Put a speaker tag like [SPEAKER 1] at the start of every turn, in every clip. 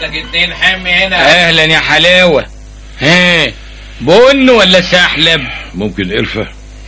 [SPEAKER 1] عندك اتنين حمي هنا
[SPEAKER 2] اهلا يا حلاوة ها بن ولا سحلب
[SPEAKER 3] ممكن قرفة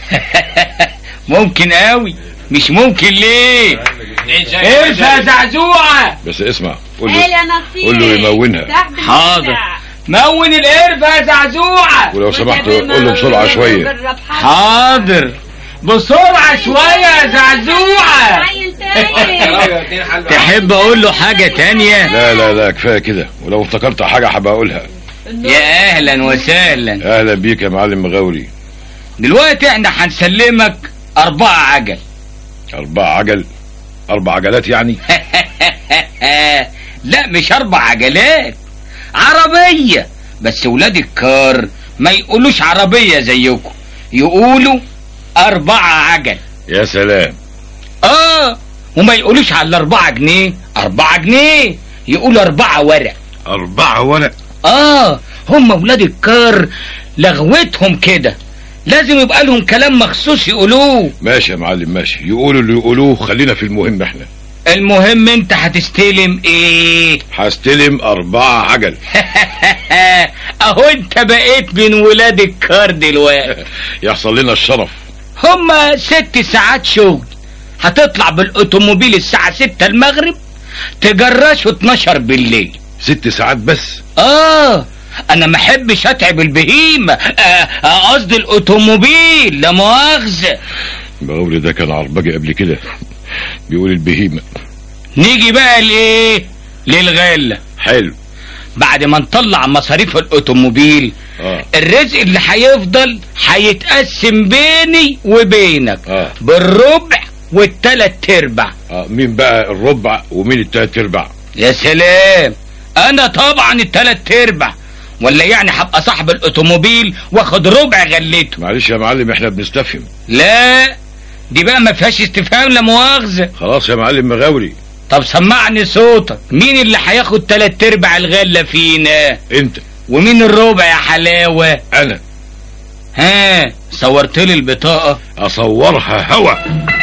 [SPEAKER 2] ممكن قوي مش ممكن ليه
[SPEAKER 1] اتنين شاي
[SPEAKER 2] ارفع زعزوعة
[SPEAKER 3] بس اسمع قول
[SPEAKER 4] قال
[SPEAKER 3] له
[SPEAKER 4] يا نصير
[SPEAKER 3] قول له يمونها.
[SPEAKER 4] تحت
[SPEAKER 2] حاضر
[SPEAKER 4] البتاع.
[SPEAKER 2] مون القرفة يا زعزوعة
[SPEAKER 3] ولو سمحت قول له بسرعة شوية
[SPEAKER 2] حاضر بسرعة شوية يا زعزوعة
[SPEAKER 4] عيل تاني
[SPEAKER 1] ايوه اتنين حلوة
[SPEAKER 2] تحب اقول له حاجة تانية
[SPEAKER 3] لا لا لا كفاية كده ولو افتكرت حاجة هبقى اقولها
[SPEAKER 2] يا اهلا وسهلا
[SPEAKER 3] اهلا بيك يا معلم مغاوري
[SPEAKER 2] دلوقتي احنا هنسلمك اربعة عجل
[SPEAKER 3] اربع عجل اربع عجلات يعني
[SPEAKER 2] لا مش اربع عجلات عربية بس ولاد الكار ما يقولوش عربية زيكم يقولوا اربعة عجل
[SPEAKER 3] يا سلام
[SPEAKER 2] اه وما يقولوش على الاربعة جنيه اربعة جنيه يقولوا اربعة ورق
[SPEAKER 3] اربعة ورق
[SPEAKER 2] اه هم ولاد الكار لغوتهم كده لازم يبقى لهم كلام مخصوص يقولوه
[SPEAKER 3] ماشي يا معلم ماشي يقولوا اللي يقولوه خلينا في المهم احنا
[SPEAKER 2] المهم انت هتستلم ايه
[SPEAKER 3] هستلم اربعة عجل
[SPEAKER 2] اهو انت بقيت من ولاد الكار دلوقتي
[SPEAKER 3] يحصل لنا الشرف
[SPEAKER 2] هما ست ساعات شغل هتطلع بالاوتوموبيل الساعة ستة المغرب تجرشه 12 بالليل
[SPEAKER 3] ست ساعات بس
[SPEAKER 2] اه انا ما احبش اتعب البهيمة آه، آه، قصدي الاوتوموبيل لا مؤاخذة
[SPEAKER 3] مغاوري ده كان عربجي قبل كده بيقول البهيمة
[SPEAKER 2] نيجي بقى لايه للغلة
[SPEAKER 3] حلو
[SPEAKER 2] بعد ما نطلع مصاريف الاوتوموبيل
[SPEAKER 3] اه
[SPEAKER 2] الرزق اللي هيفضل هيتقسم بيني وبينك
[SPEAKER 3] اه
[SPEAKER 2] بالربع والتلات ارباع
[SPEAKER 3] اه مين بقى الربع ومين التلات ارباع
[SPEAKER 2] يا سلام انا طبعا التلات ارباع ولا يعني هبقى صاحب الاوتوموبيل واخد ربع غلته
[SPEAKER 3] معلش يا معلم احنا بنستفهم
[SPEAKER 2] لا دي بقى ما فيهاش استفهام لا مؤاخذه
[SPEAKER 3] خلاص يا معلم مغاوري
[SPEAKER 2] طب سمعني صوتك مين اللي هياخد تلات ارباع الغله فينا
[SPEAKER 3] انت
[SPEAKER 2] ومين الربع يا حلاوه
[SPEAKER 3] انا
[SPEAKER 2] ها صورت لي البطاقه
[SPEAKER 3] اصورها هوا